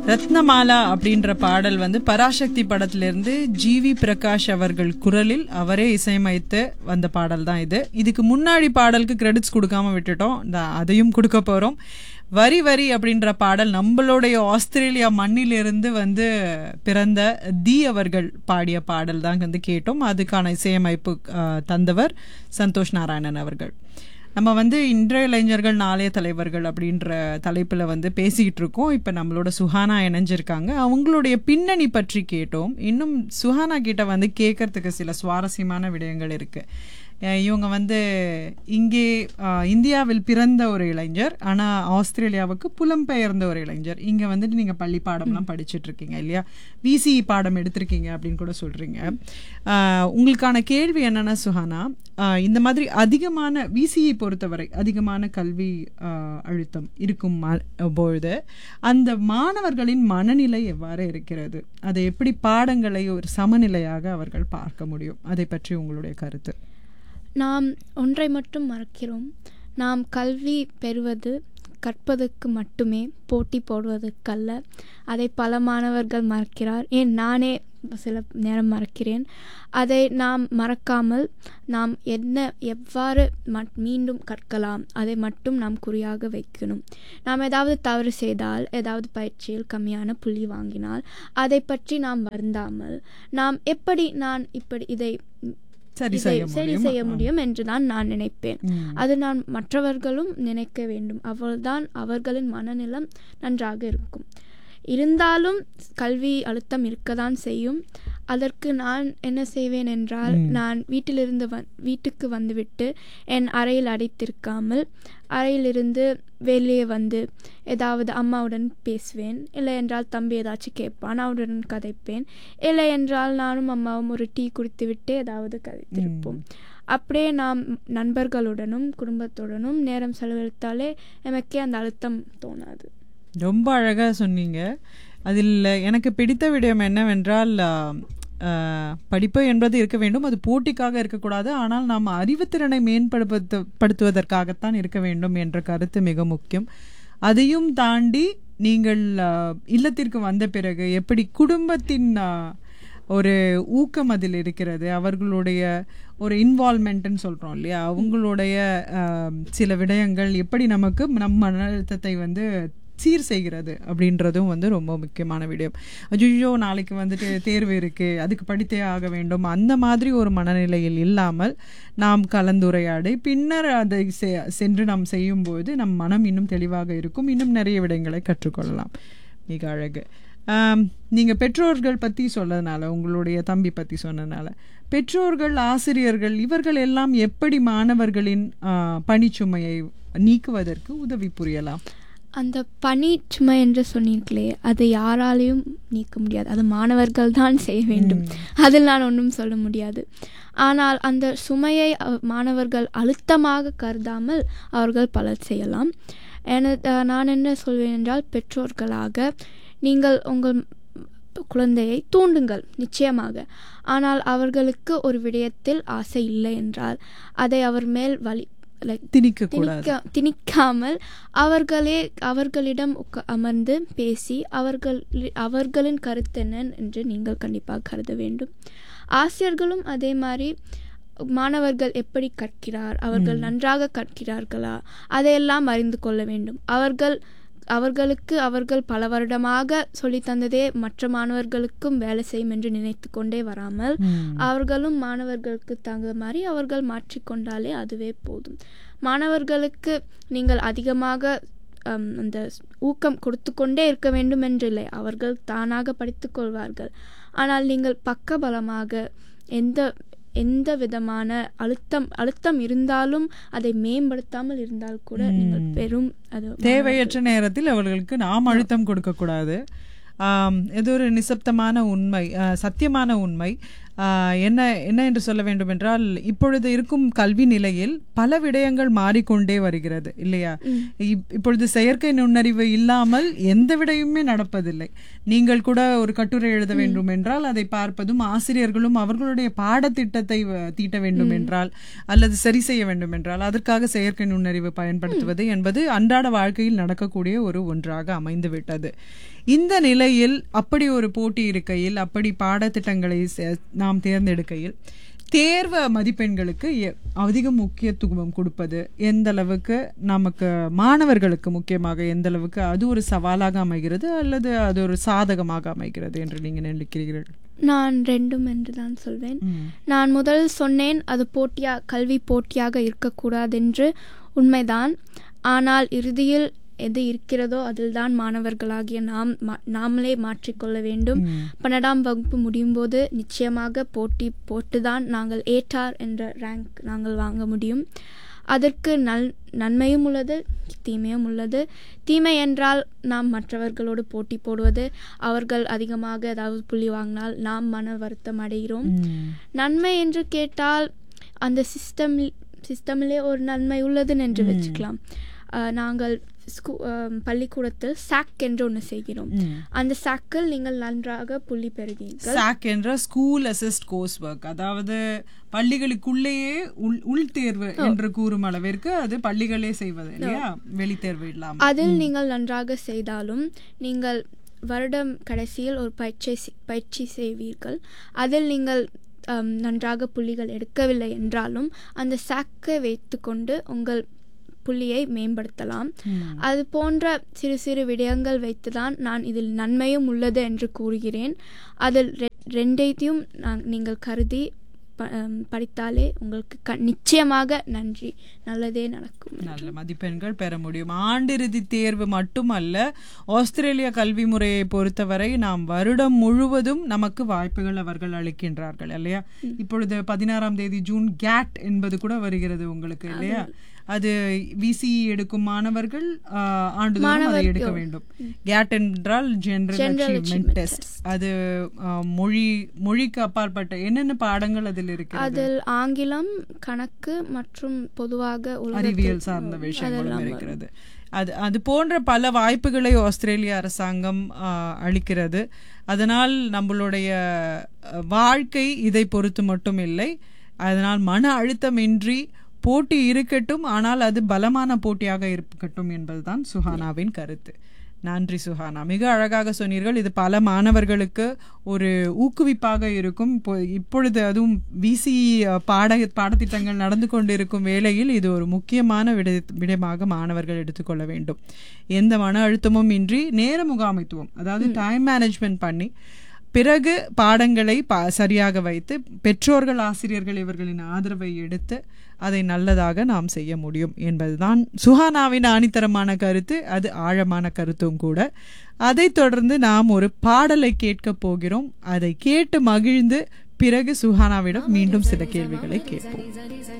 ரத்னமாலா அப்படின்ற பாடல் வந்து பராசக்தி படத்திலிருந்து ஜிவி பிரகாஷ் அவர்கள் குரலில் அவரே இசையமைத்து வந்த பாடல் தான் இது இதுக்கு முன்னாடி பாடலுக்கு கிரெடிட்ஸ் கொடுக்காம விட்டுட்டோம் இந்த- அதையும் கொடுக்க போறோம் வரி வரி அப்படின்ற பாடல் நம்மளுடைய ஆஸ்திரேலியா மண்ணிலிருந்து வந்து பிறந்த தி அவர்கள் பாடிய பாடல் தான் வந்து கேட்டோம் அதுக்கான இசையமைப்பு அஹ், தந்தவர் சந்தோஷ் நாராயணன் அவர்கள் நம்ம வந்து இன்றைய இளைஞர்கள் நாளைய தலைவர்கள் அப்படின்ற தலைப்பில் வந்து பேசிக்கிட்டு இருக்கோம் இப்போ நம்மளோட சுஹானா இணைஞ்சிருக்காங்க அவங்களுடைய பின்னணி பற்றி கேட்டோம் இன்னும் சுஹானா கிட்ட வந்து கேட்கறதுக்கு சில சுவாரஸ்யமான விடயங்கள் இருக்கு அஹ் இவங்க வந்து இங்கே அஹ், இந்தியாவில் பிறந்த ஒரு இளைஞர் ஆனால் ஆஸ்திரேலியாவுக்கு புலம்பெயர்ந்த ஒரு இளைஞர் இங்கே வந்துட்டு நீங்கள் பள்ளி பாடம்லாம் படிச்சுட்டு இருக்கீங்க இல்லையா விசிஇ பாடம் எடுத்திருக்கீங்க அப்படின்னு கூட சொல்கிறீங்க உங்களுக்கான கேள்வி என்னன்னா சுஹானா அஹ், இந்த மாதிரி அதிகமான விசிஇ பொறுத்தவரை அதிகமான கல்வி அஹ், அழுத்தம் இருக்கும் ம- பொழுது அந்த மாணவர்களின் மனநிலை எவ்வாறு இருக்கிறது அதை எப்படி பாடங்களை ஒரு சமநிலையாக அவர்கள் பார்க்க முடியும் அதை பற்றி உங்களுடைய கருத்து நாம் ஒன்றை மட்டும் மறக்கிறோம் நாம் கல்வி பெறுவது கற்பதற்கு மட்டுமே போட்டி போடுவதற்கல்ல அதை பல மாணவர்கள் மறக்கிறார் ஏன் நானே சில நேரம் மறக்கிறேன் அதை நாம் மறக்காமல் நாம் என்ன எவ்வாறு மட்- மீண்டும் கற்கலாம் அதை மட்டும் நாம் குறியாக வைக்கணும் நாம் ஏதாவது தவறு செய்தால் ஏதாவது பயிற்சியில் கம்மியான புள்ளி வாங்கினால் அதை பற்றி நாம் வருந்தாமல் நாம் எப்படி நான் இப்படி இதை சரி இதை செய்ய சரி முடியும் செய்ய முடியும் என்று தான் நான் நினைப்பேன் ம். அது நான் மற்றவர்களும் நினைக்க வேண்டும் அவள்தான் அவர்களின் மனநிலம் நன்றாக இருக்கும் இருந்தாலும் கல்வி அழுத்தம் இருக்கதான் செய்யும் அதற்கு நான் என்ன செய்வேன் என்றால் நான் வீட்டிலிருந்து வந் வீட்டுக்கு வந்துவிட்டு என் அறையில் அடைத்திருக்காமல் அறையிலிருந்து வெளியே வந்து ஏதாவது அம்மாவுடன் பேசுவேன் இல்லை என்றால் தம்பி ஏதாச்சும் கேட்பான் அவனுடன் கதைப்பேன் இல்லை என்றால் நானும் அம்மாவும் ஒரு டீ குடித்துவிட்டு ஏதாவது கதைத்திருப்போம் அப்படியே நாம் நண்பர்களுடனும் குடும்பத்துடனும் நேரம் செலவழித்தாலே எனக்கே அந்த அழுத்தம் தோணாது ரொம்ப அழகா சொன்னீங்க அதில் எனக்கு பிடித்த விடயம் என்னவென்றால் ஆ, ஆ, படிப்பு என்பது இருக்க வேண்டும் அது போட்டிக்காக இருக்கக்கூடாது ஆனால் நாம் அறிவுத்திறனை மேம்படுத்த படுத்துவதற்காகத்தான் இருக்க வேண்டும் என்ற கருத்து மிக முக்கியம் அதையும் தாண்டி நீங்கள் ஆ, இல்லத்திற்கு வந்த பிறகு எப்படி குடும்பத்தின் ஆ, ஒரு ஊக்கம் அதில் இருக்கிறது அவர்களுடைய ஒரு இன்வால்மெண்ட்னு சொல்கிறோம் இல்லையா அவங்களுடைய ஆம், சில விடயங்கள் எப்படி நமக்கு நம் மன அழுத்தத்தை வந்து சீர் செய்கிறது அப்படின்றதும் வந்து ரொம்ப முக்கியமான விடயம் அஜியோ நாளைக்கு வந்துட்டு தேர்வு இருக்கு அதுக்கு படித்தே ஆக வேண்டும் அந்த மாதிரி ஒரு மனநிலையில் இல்லாமல் நாம் கலந்துரையாடி பின்னர் அதை செ- சென்று நாம் செய்யும்போது நம் மனம் இன்னும் தெளிவாக இருக்கும் இன்னும் நிறைய விடயங்களை கற்றுக்கொள்ளலாம் மிக அழகு ஆம், நீங்க பெற்றோர்கள் பத்தி சொன்னதுனால உங்களுடைய தம்பி பத்தி சொன்னதுனால பெற்றோர்கள் ஆசிரியர்கள் இவர்கள் எல்லாம் எப்படி மாணவர்களின் ஆ, பணிச்சுமையை நீக்குவதற்கு உதவி புரியலாம் அந்த பணி சுமை என்று சொன்னீர்களே அதை யாராலையும் நீக்க முடியாது அது மாணவர்கள் தான் செய்ய வேண்டும் அதில் நான் ஒன்றும் சொல்ல முடியாது ஆனால் அந்த சுமையை அவ- மாணவர்கள் அழுத்தமாக கருதாமல் அவர்கள் பலர் செய்யலாம் எனது நான் என்ன சொல்வேன் என்றால் பெற்றோர்களாக நீங்கள் உங்கள் குழந்தையை தூண்டுங்கள் நிச்சயமாக ஆனால் அவர்களுக்கு ஒரு விடயத்தில் ஆசை இல்லை என்றால் அதை அவர் மேல் வலி like திணிக்க கூடாது திணிக்க திணிக்காமல் அவர்களே அவர்களிடம் உக்க அமர்ந்து பேசி அவர்கள் அவர்களின் கருத்து என்ன என்று நீங்கள் கண்டிப்பாக கருத வேண்டும் ஆசிரியர்களும் அதே மாதிரி மாணவர்கள் எப்படி கற்கிறார் அவர்கள் நன்றாக கற்கிறார்களா அதையெல்லாம் அறிந்து கொள்ள வேண்டும் அவர்கள் அவர்களுக்கு அவர்கள் பல வருடமாக சொல்லித் தந்ததே மற்ற மாணவர்களுக்கும் வேலை செய்யும் என்று நினைத்து கொண்டே வராமல் அவர்களும் மாணவர்களுக்கு தகுந்த மாதிரி அவர்கள் மாற்றிக்கொண்டாலே அதுவே போதும் மாணவர்களுக்கு நீங்கள் அதிகமாக ஹம், அந்த ஊக்கம் கொடுத்து கொண்டே இருக்க வேண்டும் என்றில்லை அவர்கள் தானாக படித்துக் கொள்வார்கள் ஆனால் நீங்கள் பக்கபலமாக எந்த எந்த விதமான அழுத்தம் அழுத்தம் இருந்தாலும் அதை மேம்படுத்தாமல் இருந்தால் கூட நீங்கள் பெரும் அது தேவையற்ற நேரத்தில் அவர்களுக்கு நாம் அழுத்தம் கொடுக்க கூடாது ஆம், இது ஒரு நிசப்தமான உண்மை ஆ, சத்தியமான உண்மை ஆஹ், என்ன என்ன என்று சொல்ல வேண்டும் என்றால் இப்பொழுது இருக்கும் கல்வி நிலையில் பல விடயங்கள் மாறிக்கொண்டே வருகிறது இல்லையா இப்- இப்பொழுது செயற்கை நுண்ணறிவு இல்லாமல் எந்த விடயமுமே நடப்பதில்லை நீங்கள் கூட ஒரு கட்டுரை எழுத வேண்டும் என்றால் அதை பார்ப்பதும் ஆசிரியர்களும் அவர்களுடைய பாடத்திட்டத்தை வ- தீட்ட வேண்டும் என்றால் அல்லது சரி செய்ய வேண்டும் என்றால் அதற்காக செயற்கை நுண்ணறிவு பயன்படுத்துவது என்பது அன்றாட வாழ்க்கையில் நடக்கக்கூடிய ஒரு ஒன்றாக அமைந்து விட்டது இந்த நிலையில் அப்படி ஒரு போட்டி இருக்கையில் அப்படி பாடத்திட்டங்களை செ- நாம் தேர்ந்தெடுக்கையில் தேர்வு மதிப்பெண்களுக்கு எ- அதிக முக்கியத்துவம் கொடுப்பது எந்த அளவுக்கு நமக்கு மாணவர்களுக்கு முக்கியமாக எந்த அளவுக்கு அது ஒரு சவாலாக அமைகிறது அல்லது அது ஒரு சாதகமாக அமைகிறது என்று நீங்க நினைக்கிறீர்கள் நான் ரெண்டும் என்று தான் சொல்வேன் நான் முதல் சொன்னேன் அது போட்டியா கல்வி போட்டியாக இருக்கக்கூடாதென்று உண்மைதான் ஆனால் இறுதியில் எது இருக்கிறதோ அதில்தான் மாணவர்களாகிய நாம் மா- நாமளே மாற்றிக்கொள்ள வேண்டும் பன்னெண்டாம் வகுப்பு முடியும் போது நிச்சயமாக போட்டி போட்டுதான் நாங்கள் ஏட்டார் என்ற ரேங்க் நாங்கள் வாங்க முடியும் அதற்கு நல் நன்மையும் உள்ளது தீமையும் உள்ளது தீமை என்றால் நாம் மற்றவர்களோடு போட்டி போடுவது அவர்கள் அதிகமாக ஏதாவது புள்ளி வாங்கினால் நாம் மன வருத்தம் அடைகிறோம் நன்மை என்று கேட்டால் அந்த சிஸ்டம் சிஸ்டமிலே ஒரு நன்மை உள்ளதுன்னு என்று வச்சுக்கலாம் அஹ், நாங்கள் ஸ்கூ அஹ், பள்ளிக்கூடத்தில் சாக் என்று ஒன்று செய்கிறோம் அந்த சாக்கில் நீங்கள் நன்றாக புள்ளி பெறுவீர்கள் சாக் என்ற ஸ்கூல் அசிஸ்ட் கோர்ஸ் ஒர்க் அதாவது பள்ளிகளுக்குள்ளேயே உள் உள் தேர்வு என்று கூறும் அளவிற்கு அது பள்ளிகளே செய்வது இல்லையா வெளித்தேர்வு இல்லாமல் அதில் நீங்கள் நன்றாக செய்தாலும் நீங்கள் வருடம் கடைசியில் ஒரு பயிற்சி செய்- பயிற்சி செய்வீர்கள் அதில் நீங்கள் அம், நன்றாக புள்ளிகள் எடுக்கவில்லை என்றாலும் அந்த சாக்கை வைத்துக்கொண்டு உங்கள் புள்ளியை மேம்படுத்தலாம் அது போன்ற சிறு சிறு விடயங்கள் வைத்துதான் நான் இதில் நன்மையும் உள்ளது என்று கூறுகிறேன் அதில் ரெ- ரெண்டையும் நான் நீங்கள் கருதி ப- அம், படித்தாலே உங்களுக்கு க நிச்சயமாக நன்றி நல்லதே நடக்கும் நல்ல மதிப்பெண்கள் பெற முடியும் ஆண்டிறுதி தேர்வு மட்டுமல்ல ஆஸ்திரேலிய கல்வி முறையை பொறுத்தவரை நாம் வருடம் முழுவதும் நமக்கு வாய்ப்புகள் அவர்கள் அளிக்கின்றார்கள் இல்லையா இப்பொழுது பதினாறாம் தேதி ஜூன் கேட் என்பது கூட வருகிறது உங்களுக்கு இல்லையா அது விசி எடுக்கும் மாணவர்கள் ஆஹ், ஆண்டுதோறும் அதை எடுக்க வேண்டும் கேட் என்றால் ஜெனரல் அச்சீவ்மெண்ட் டெஸ்ட் அது ஆஹ், மொழி மொழிக்கு அப்பாற்பட்ட என்னென்ன பாடங்கள் அதில் இருக்கிறது அதில் ஆங்கிலம் கணக்கு மற்றும் பொதுவாக உலகத்தில் அறிவியல் சார்ந்த விஷயங்களும் இருக்கிறது அது அது போன்ற பல வாய்ப்புகளை ஆஸ்திரேலிய அரசாங்கம் ஆ, அளிக்கிறது அதனால் நம்மளுடைய அ, வாழ்க்கை இதை பொறுத்து மட்டும் இல்லை அதனால் மன அழுத்தமின்றி போட்டி இருக்கட்டும் ஆனால் அது பலமான போட்டியாக இருக்கட்டும் என்பதுதான் சுஹானாவின் கருத்து நன்றி சுஹானா மிக அழகாக சொன்னீர்கள் இது பல மாணவர்களுக்கு ஒரு ஊக்குவிப்பாக இருக்கும் இப்போ இப்பொழுது அதுவும் விசி பாட பாடத்திட்டங்கள் நடந்து கொண்டிருக்கும் வேளையில் இது ஒரு முக்கியமான விட விடயமாக மாணவர்கள் எடுத்துக்கொள்ள வேண்டும் எந்த மன அழுத்தமும் இன்றி நேர முகாமைத்துவம் அதாவது டைம் மேனேஜ்மெண்ட் பண்ணி பிறகு பாடங்களை பா சரியாக வைத்து பெற்றோர்கள் ஆசிரியர்கள் இவர்களின் ஆதரவை எடுத்து அதை நல்லதாக நாம் செய்ய முடியும் என்பதுதான் சுஹானாவின் ஆணித்தரமான கருத்து அது ஆழமான கருத்தும் கூட அதைத் தொடர்ந்து நாம் ஒரு பாடலை கேட்கப் போகிறோம் அதை கேட்டு மகிழ்ந்து பிறகு சுஹானாவிடம் மீண்டும் சில கேள்விகளை கேட்போம்